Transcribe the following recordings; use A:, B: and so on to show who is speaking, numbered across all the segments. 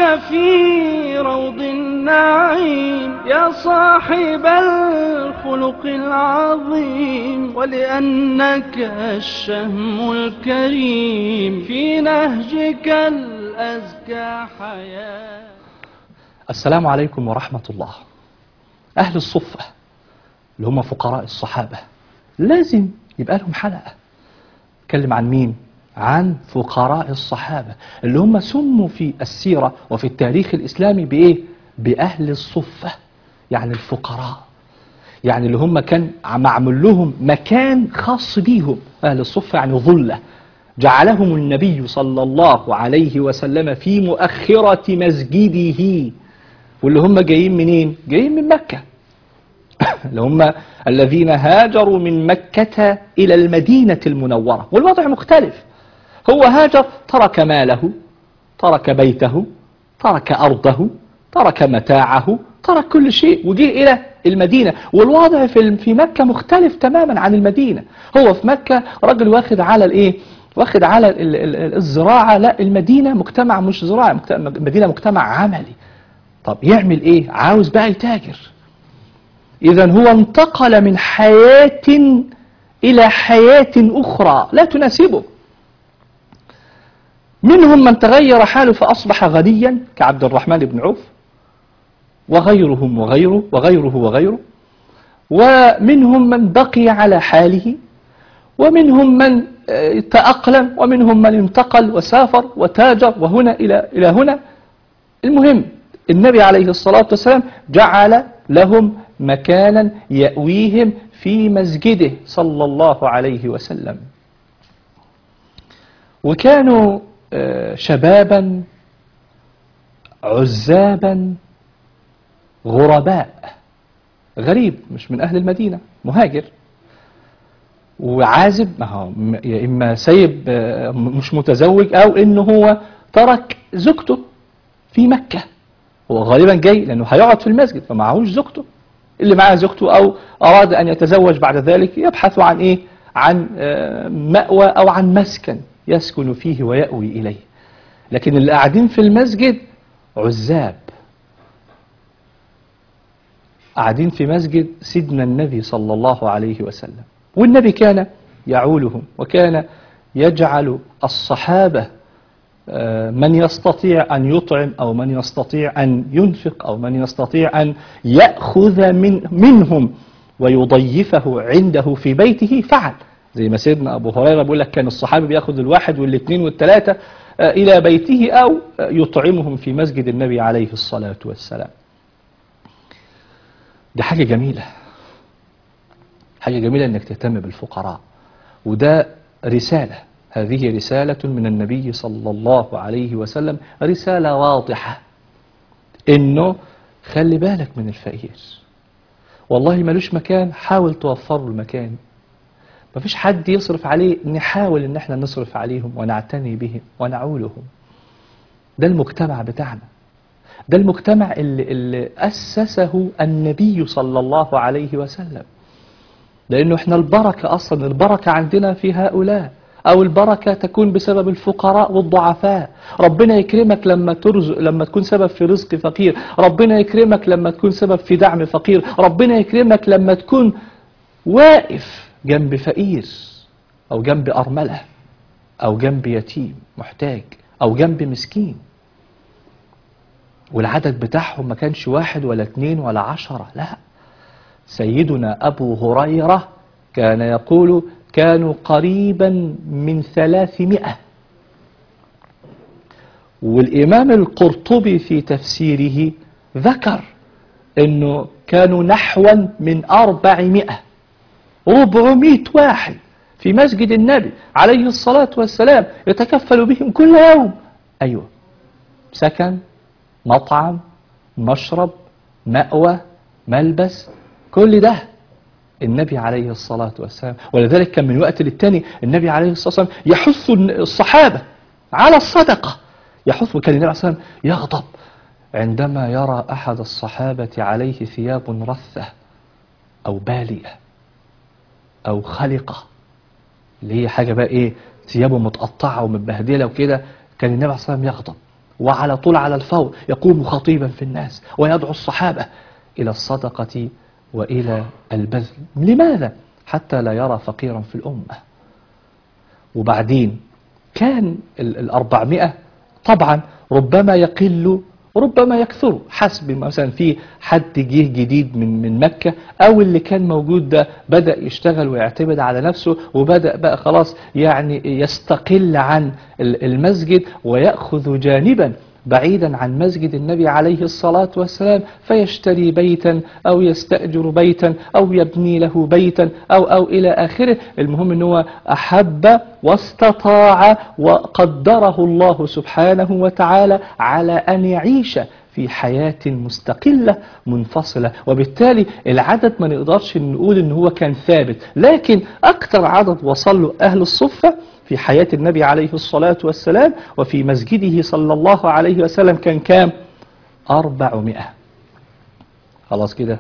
A: معك في روض النعيم يا صاحب الخلق العظيم ولأنك الشهم الكريم في نهجك الأزكى حياة
B: السلام عليكم ورحمة الله أهل الصفة اللي هم فقراء الصحابة لازم يبقى لهم حلقة اتكلم عن مين عن فقراء الصحابة اللي هم سموا في السيرة وفي التاريخ الإسلامي بإيه بأهل الصفة يعني الفقراء يعني اللي هم كان معمول لهم مكان خاص بيهم أهل الصفة يعني ظلة جعلهم النبي صلى الله عليه وسلم في مؤخرة مسجده واللي هم جايين منين جايين من مكة اللي هم الذين هاجروا من مكة إلى المدينة المنورة والوضع مختلف هو هاجر ترك ماله ترك بيته ترك أرضه ترك متاعه ترك كل شيء وجه إلى المدينة والوضع في في مكة مختلف تماما عن المدينة هو في مكة راجل واخد على الإيه واخد على ال- ال- ال- الزراعة لا المدينة مجتمع مش زراعة مجت- المدينة مجتمع عملي طب يعمل إيه عاوز بقى يتاجر إذا هو انتقل من حياة إلى حياة أخرى لا تناسبه منهم من تغير حاله فأصبح غنيا كعبد الرحمن بن عوف وغيرهم وغيره وغيره وغيره ومنهم من بقي على حاله ومنهم من آه، تأقلم ومنهم من انتقل وسافر وتاجر وهنا إلى إلى هنا المهم النبي عليه الصلاة والسلام جعل لهم مكانا يأويهم في مسجده صلى الله عليه وسلم وكانوا آه، شبابا عزابا غرباء غريب مش من أهل المدينة مهاجر وعازب ما هو م- يا إما سيب آه، م- مش متزوج أو إنه هو ترك زوجته في مكة هو غالبا جاي لأنه هيقعد في المسجد فمعهوش زوجته اللي معاه زوجته أو أراد أن يتزوج بعد ذلك يبحث عن إيه عن آه، مأوى أو عن مسكن يسكن فيه ويأوي إليه لكن اللي قاعدين في المسجد عزاب قاعدين في مسجد سيدنا النبي صلى الله عليه وسلم والنبي كان يعولهم وكان يجعل الصحابة آه، من يستطيع أن يطعم أو من يستطيع أن ينفق أو من يستطيع أن يأخذ من منهم ويضيفه عنده في بيته فعل زي ما سيدنا أبو هريرة بيقول لك كان الصحابي بياخذ الواحد والاثنين والثلاثة آه، إلى بيته أو آه، يطعمهم في مسجد النبي عليه الصلاة والسلام دي حاجة جميلة حاجة جميلة انك تهتم بالفقراء وده رسالة هذه رسالة من النبي صلى الله عليه وسلم رسالة واضحة انه خلي بالك من الفقير والله ملوش مكان حاول توفر له مكان مفيش حد يصرف عليه نحاول ان احنا نصرف عليهم ونعتني بهم ونعولهم ده المجتمع بتاعنا ده المجتمع اللي, اللي أسسه النبي صلى الله عليه وسلم لأنه احنا البركة أصلا البركة عندنا في هؤلاء أو البركة تكون بسبب الفقراء والضعفاء ربنا يكرمك لما ترزق لما تكون سبب في رزق فقير ربنا يكرمك لما تكون سبب في دعم فقير ربنا يكرمك لما تكون واقف جنب فقير أو جنب أرملة أو جنب يتيم محتاج أو جنب مسكين والعدد بتاعهم ما كانش واحد ولا اتنين ولا عشرة لا سيدنا أبو هريرة كان يقول كانوا قريبا من ثلاثمائة والإمام القرطبي في تفسيره ذكر أنه كانوا نحوا من أربعمائة ربعمائة واحد في مسجد النبي عليه الصلاة والسلام يتكفل بهم كل يوم أيوة سكن مطعم مشرب مأوى ملبس كل ده النبي عليه الصلاة والسلام ولذلك كان من وقت للتاني النبي عليه الصلاة والسلام يحث الصحابة على الصدقة يحث وكان النبي عليه الصلاة والسلام يغضب عندما يرى أحد الصحابة عليه ثياب رثة أو بالية أو خلقة اللي هي حاجة بقى إيه ثيابه متقطعة ومتبهدلة وكده كان النبي عليه الصلاة والسلام يغضب وعلى طول على الفور يقوم خطيبا في الناس ويدعو الصحابة إلى الصدقة وإلى البذل لماذا؟ حتى لا يرى فقيرا في الأمة وبعدين كان ال- الأربعمائة طبعا ربما يقل ربما يكثر حسب مثلا في حد جه جديد من من مكة أو اللي كان موجود ده بدأ يشتغل ويعتمد على نفسه وبدأ بقى خلاص يعني يستقل عن ال- المسجد ويأخذ جانبا بعيدا عن مسجد النبي عليه الصلاة والسلام فيشتري بيتا أو يستأجر بيتا أو يبني له بيتا أو أو إلى آخره المهم أنه هو أحب واستطاع وقدره الله سبحانه وتعالى على أن يعيش في حياة مستقلة منفصلة وبالتالي العدد ما نقدرش نقول ان هو كان ثابت لكن اكتر عدد وصل له اهل الصفة في حياة النبي عليه الصلاة والسلام وفي مسجده صلى الله عليه وسلم كان كام أربعمائة خلاص كده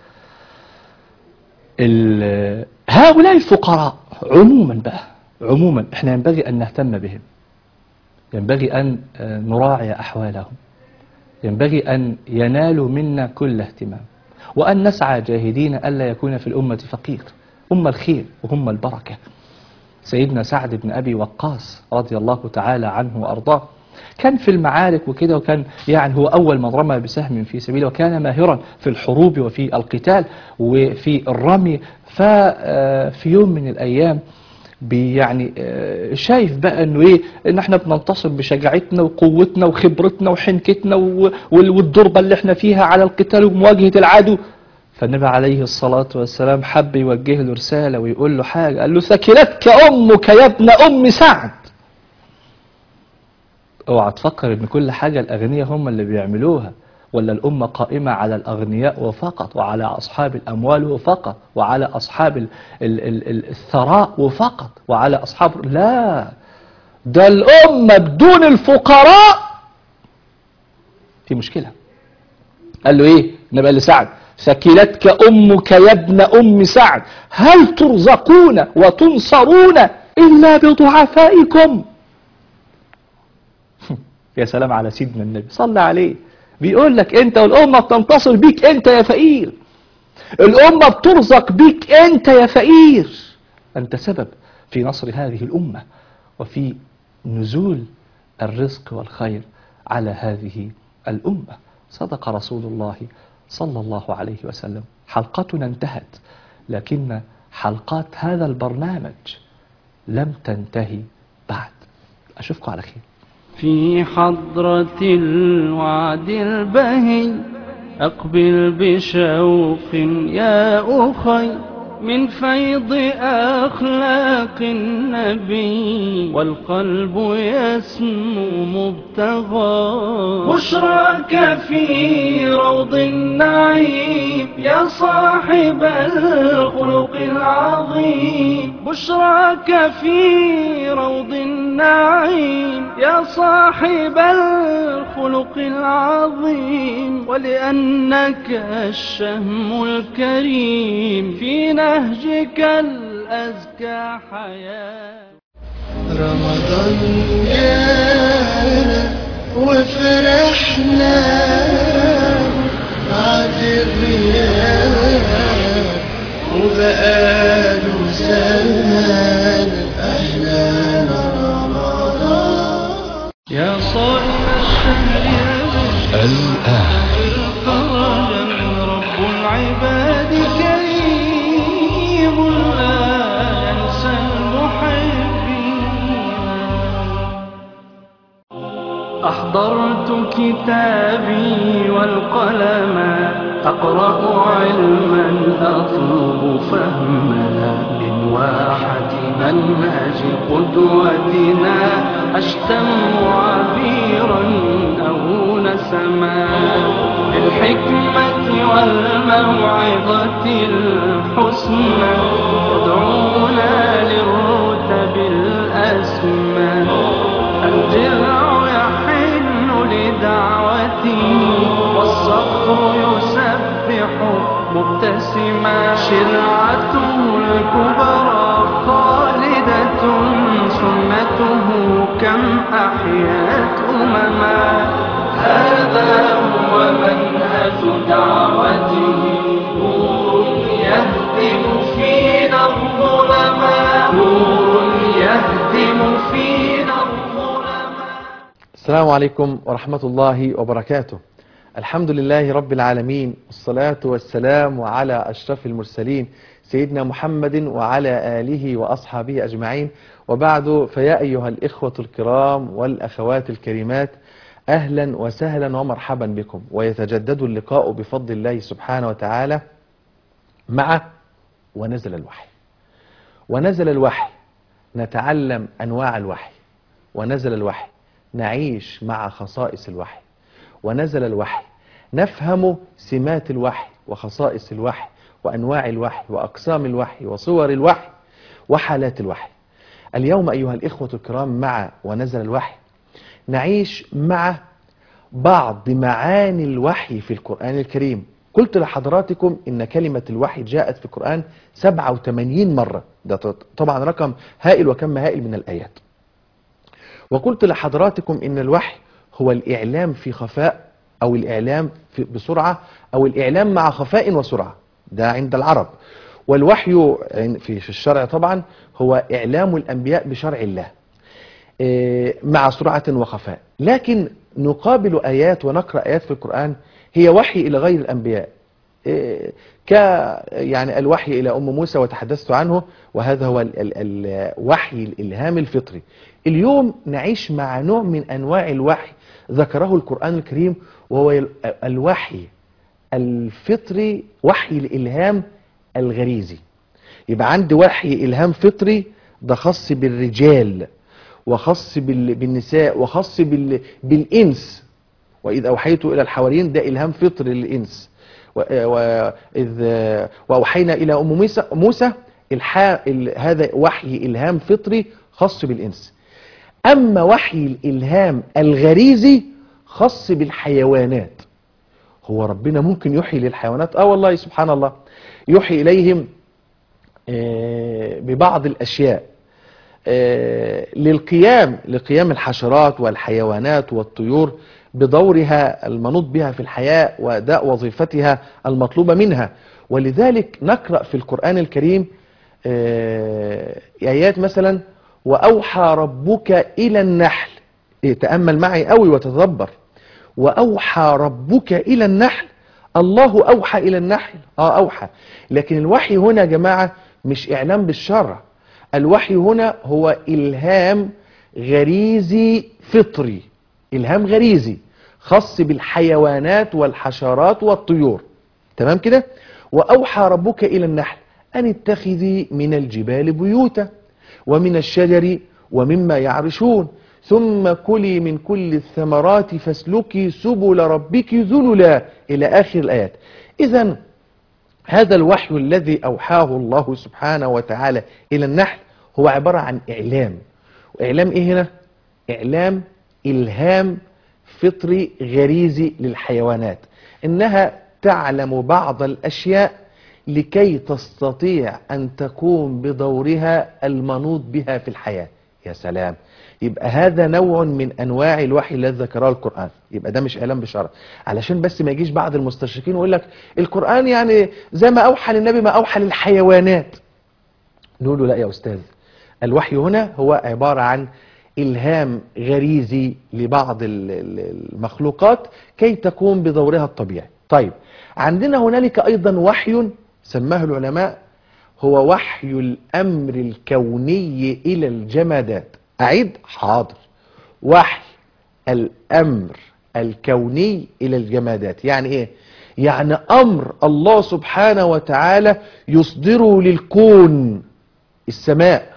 B: ال- هؤلاء الفقراء عموما بقى عموما احنا ينبغي أن نهتم بهم ينبغي أن آه، نراعي أحوالهم ينبغي أن ينالوا منا كل اهتمام وأن نسعى جاهدين ألا يكون في الأمة فقير هم الخير وهم البركة سيدنا سعد بن أبي وقاص رضي الله تعالى عنه وأرضاه كان في المعارك وكده وكان يعني هو أول من رمى بسهم في سبيله وكان ماهرا في الحروب وفي القتال وفي الرمي ففي يوم من الأيام بي- يعني آه، شايف بقى انه ايه ان احنا بننتصر بشجاعتنا وقوتنا وخبرتنا وحنكتنا و- وال- والضربه اللي احنا فيها على القتال ومواجهه العدو فالنبي عليه الصلاة والسلام حب يوجه له رسالة ويقول له حاجة قال له ثكلتك أمك يا ابن أم سعد اوعى تفكر ان كل حاجة الأغنياء هم اللي بيعملوها ولا الأمة قائمة على الأغنياء وفقط وعلى أصحاب الأموال وفقط وعلى أصحاب ال ال ال ال الثراء وفقط وعلى أصحاب لا ده الأمة بدون الفقراء في مشكلة قال له ايه النبي قال لسعد ثكلتك امك يا ابن ام سعد هل ترزقون وتنصرون الا بضعفائكم يا سلام على سيدنا النبي صلى عليه بيقول لك انت والامه بتنتصر بيك انت يا فقير الامه بترزق بيك انت يا فقير انت سبب في نصر هذه الامه وفي نزول الرزق والخير على هذه الامه صدق رسول الله صلى الله عليه وسلم حلقتنا انتهت لكن حلقات هذا البرنامج لم تنتهي بعد اشوفكم على خير
A: في حضرة الوعد البهي أقبل بشوق يا أخي من فيض أخلاق النبي والقلب يسمو مبتغى بشراك في روض النعيم يا صاحب الخلق العظيم بشراك في روض النعيم يا صاحب الخلق العظيم ولأنك الشهم الكريم في نهجك الأزكى حياة
C: رمضان جانا وفرحنا بعد الغياب وبقاله زمان أهلا رمضان
A: يا صائم الشهر
D: الآن
A: فرجا رب العباد كريم لا ينسى المحبين أحضرت كتابي والقلم أقرأ علما أطلب فهما من واحة منهج قدوتنا أشتم عبيرا أو نسما بالحكمة والموعظة الحسنى يدعونا للرتب الأسمى الجذع يحن لدعوته والصخر يسبح مبتسما شرعته الكبرى خالدة سنته كم أحيت أمما هذا هو منهج دعوته نور يهدم فينا الظلما نور يهدم فينا الظلما
E: السلام عليكم ورحمة الله وبركاته الحمد لله رب العالمين والصلاة والسلام على أشرف المرسلين سيدنا محمد وعلى آله وأصحابه أجمعين وبعد فيا أيها الإخوة الكرام والأخوات الكريمات أهلا وسهلا ومرحبا بكم ويتجدد اللقاء بفضل الله سبحانه وتعالى مع ونزل الوحي ونزل الوحي نتعلم أنواع الوحي ونزل الوحي نعيش مع خصائص الوحي ونزل الوحي نفهم سمات الوحي وخصائص الوحي وأنواع الوحي وأقسام الوحي وصور الوحي وحالات الوحي اليوم أيها الإخوة الكرام مع ونزل الوحي نعيش مع بعض معاني الوحي في القرآن الكريم قلت لحضراتكم إن كلمة الوحي جاءت في القرآن 87 مرة ده طبعا رقم هائل وكم هائل من الآيات وقلت لحضراتكم إن الوحي هو الإعلام في خفاء أو الإعلام في بسرعة أو الإعلام مع خفاء وسرعة ده عند العرب والوحي في في الشرع طبعا هو إعلام الأنبياء بشرع الله إيه، مع سرعة وخفاء لكن نقابل آيات ونقرأ آيات في القرآن هي وحي إلى غير الأنبياء إيه، ك يعني الوحي إلى أم موسى وتحدثت عنه وهذا هو ال- ال- الوحي الإلهام الفطري اليوم نعيش مع نوع من أنواع الوحي ذكره القرآن الكريم وهو ال- الوحي الفطري وحي الإلهام الغريزي يبقى عندي وحي إلهام فطري ده خاص بالرجال وخاص بال- بالنساء وخاص بال- بالإنس وإذ أوحيت إلى الحواريين ده إلهام فطري للإنس و- وإذ وأوحينا إلى أم موسى موسى الحا ال- هذا وحي إلهام فطري خاص بالإنس أما وحي الإلهام الغريزي خاص بالحيوانات هو ربنا ممكن يحيي للحيوانات اه والله سبحان الله يحيي إليهم آه، ببعض الأشياء آه، للقيام لقيام الحشرات والحيوانات والطيور بدورها المنوط بها في الحياة وأداء وظيفتها المطلوبة منها ولذلك نقرأ في القرآن الكريم آه، آيات مثلا وأوحى ربك إلى النحل إيه، تأمل معي قوي وتدبر وأوحى ربك إلى النحل الله أوحى إلى النحل آه أوحى لكن الوحي هنا يا جماعة مش إعلام بالشرع الوحي هنا هو إلهام غريزي فطري إلهام غريزي خاص بالحيوانات والحشرات والطيور تمام كده وأوحى ربك إلى النحل أن اتخذي من الجبال بيوتا ومن الشجر ومما يعرشون ثم كلي من كل الثمرات فاسلكي سبل ربك ذللا إلى آخر الآيات إذا هذا الوحي الذي أوحاه الله سبحانه وتعالى إلى النحل هو عبارة عن إعلام وإعلام إيه هنا؟ إعلام إلهام فطري غريزي للحيوانات إنها تعلم بعض الأشياء لكي تستطيع أن تقوم بدورها المنوط بها في الحياة يا سلام يبقى هذا نوع من أنواع الوحي الذي ذكره القرآن يبقى ده مش إعلام بشرع علشان بس ما يجيش بعض المستشرقين ويقول لك القرآن يعني زي ما أوحى للنبي ما أوحى للحيوانات نقول له لا يا أستاذ الوحي هنا هو عبارة عن إلهام غريزي لبعض ال- ال- المخلوقات كي تقوم بدورها الطبيعي طيب عندنا هنالك أيضا وحي سماه العلماء هو وحي الأمر الكوني إلى الجمادات أعيد حاضر وحي الأمر الكوني إلى الجمادات يعني إيه يعني أمر الله سبحانه وتعالى يصدره للكون السماء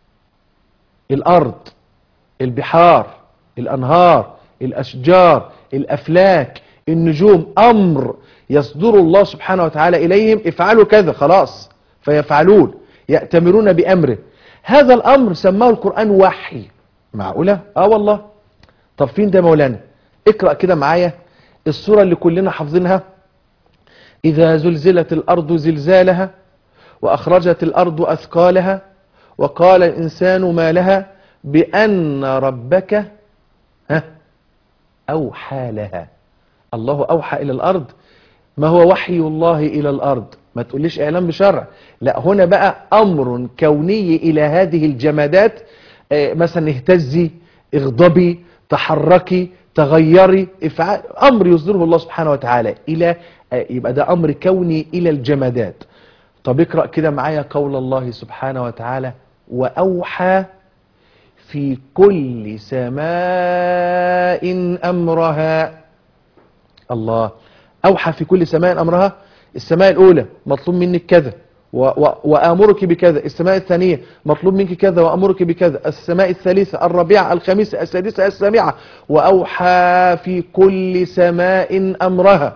E: الأرض البحار الأنهار الأشجار الأفلاك النجوم أمر يصدر الله سبحانه وتعالى إليهم افعلوا كذا خلاص فيفعلون يأتمرون بأمره هذا الأمر سماه القرآن وحي معقولة؟ آه والله طب فين ده يا مولانا اقرأ كده معايا السورة اللي كلنا حافظينها إذا زلزلت الأرض زلزالها وأخرجت الأرض أثقالها وقال الإنسان ما لها بأن ربك ها أوحى لها الله أوحى إلى الأرض ما هو وحي الله إلى الأرض ما تقوليش إعلام بشرع لا هنا بقى أمر كوني إلى هذه الجمادات آه، مثلا اهتزي اغضبي تحركي تغيري افعال أمر يصدره الله سبحانه وتعالى إلى آه، يبقى ده أمر كوني إلى الجمادات طب اقرأ كده معايا قول الله سبحانه وتعالى وأوحى في كل سماء أمرها الله أوحى في كل سماء أمرها السماء الأولى مطلوب منك كذا و و وآمرك بكذا السماء الثانية مطلوب منك كذا وأمرك بكذا السماء الثالثة الرابعة الخامسة السادسة السابعة وأوحى في كل سماء أمرها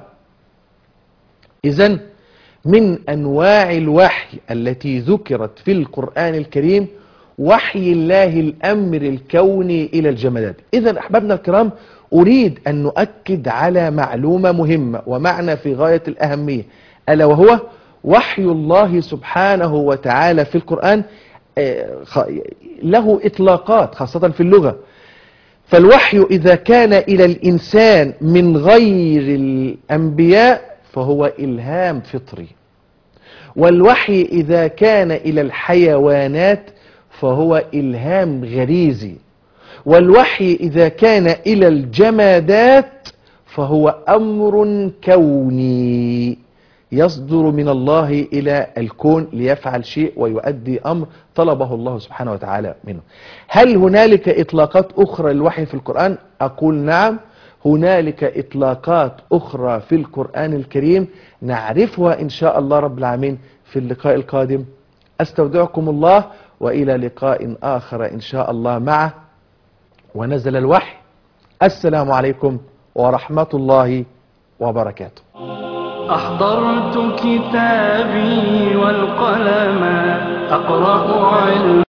E: إذا من أنواع الوحي التي ذكرت في القرآن الكريم وحي الله الأمر الكوني إلى الجمادات إذا أحبابنا الكرام أريد أن نؤكد على معلومة مهمة ومعنى في غاية الأهمية ألا وهو وحي الله سبحانه وتعالى في القرآن آه، خ- له إطلاقات خاصة في اللغة فالوحي إذا كان إلى الإنسان من غير الأنبياء فهو إلهام فطري والوحي إذا كان إلى الحيوانات فهو إلهام غريزي والوحي إذا كان إلى الجمادات فهو أمر كوني يصدر من الله إلى الكون ليفعل شيء ويؤدي أمر طلبه الله سبحانه وتعالى منه هل هنالك إطلاقات أخرى للوحي في القرآن؟ أقول نعم هنالك إطلاقات أخرى في القرآن الكريم نعرفها إن شاء الله رب العالمين في اللقاء القادم أستودعكم الله وإلى لقاء آخر إن شاء الله معه ونزل الوحي السلام عليكم ورحمة الله وبركاته
A: أحضرت كتابي والقلم أقرأ علم